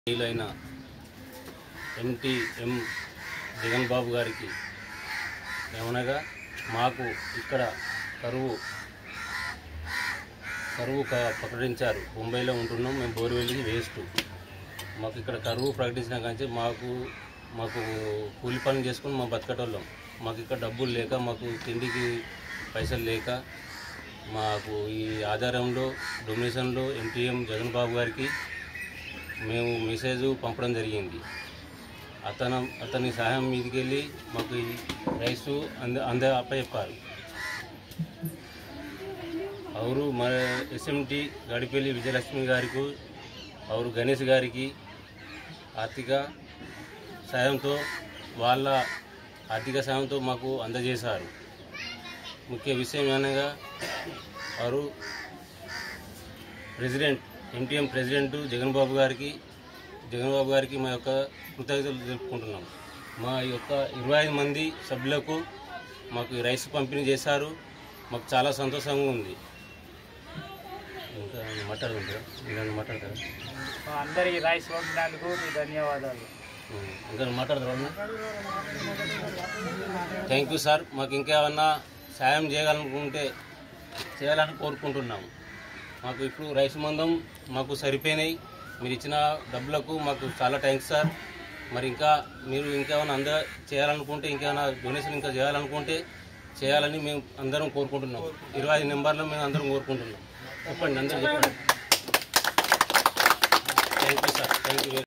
వీలైన ఎంటీఎం జగన్ బాబు గారికి ఏమనగా మాకు ఇక్కడ కరువు కరువు క- ప్రకటించారు ముంబైలో ఉంటున్నాం మేము బోర్వెల్లికి వేస్ట్ మాకు ఇక్కడ కరువు ప్రకటించిన కానీ మాకు మాకు కూలి పనులు చేసుకుని మా బతకటోళ్ళం మాకు ఇక్కడ డబ్బులు లేక మాకు తిండికి పైసలు లేక మాకు ఈ ఆధారంలో డొమినేషన్లో ఎంటీఎం జగన్ బాబు గారికి మేము మెసేజ్ పంపడం జరిగింది అతను అతని సహాయం మీదకి వెళ్ళి మాకు ఈ రైసు అంద అంద అప్పచెప్పారు ಅವರು ಮ ఎస్ టి గడిపల్లి విజయలక్ష్మి గారికి ಅವರು గణేష్ గారికి ఆర్థిక సాయంతో వాళ్ళ ఆర్థిక సాయంతో మాకు అందజేశారు ముఖ్య విషయం అనగా వారు president NTM president Jagan Babu గారికి జగన్ బాబు గారికి మా యొక్క కృతజ్ఞతలు తెలుపుకుంటున్నాం మా యొక్క ఇరవై ఐదు మంది సభ్యులకు మాకు ఈ రైస్ పంపిణీ చేశారు మాకు చాలా సంతోషంగా ఉంది ఇంకా ఏమైనా మాట్లాడుకుంటారా ఇంకా మాట్లాడతారా మా అందరికి రైస్ పంపినందుకు మీ ధన్యవాదాలు ఉం. ఇంకా మాట్లాడతారా థ్యాంక్ యూ సార్ మాకు ఇంకా ఏమన్నా సాయం చేయాలనుకుంటే చేయాలని కోరుకుంటున్నాము మాకు ఇప్పుడు రైస్ మందం మాకు సరిపోయినాయి మీరు ఇచ్చిన డబ్బులకు మాకు చాలా థ్యాంక్స్ సార్ మరి ఇంకా మీరు ఇంకేమైనా అంద చేయాలనుకుంటే ఇంకేమైనా డొనేషన్ ఇంకా చేయాలనుకుంటే చేయాలని మేము అందరం కోరుకుంటున్నాం ఇరవై ఐదు నెంబర్లో మేము అందరం కోరుకుంటున్నాం చెప్పండి అందరూ చెప్పండి thank you sir thank you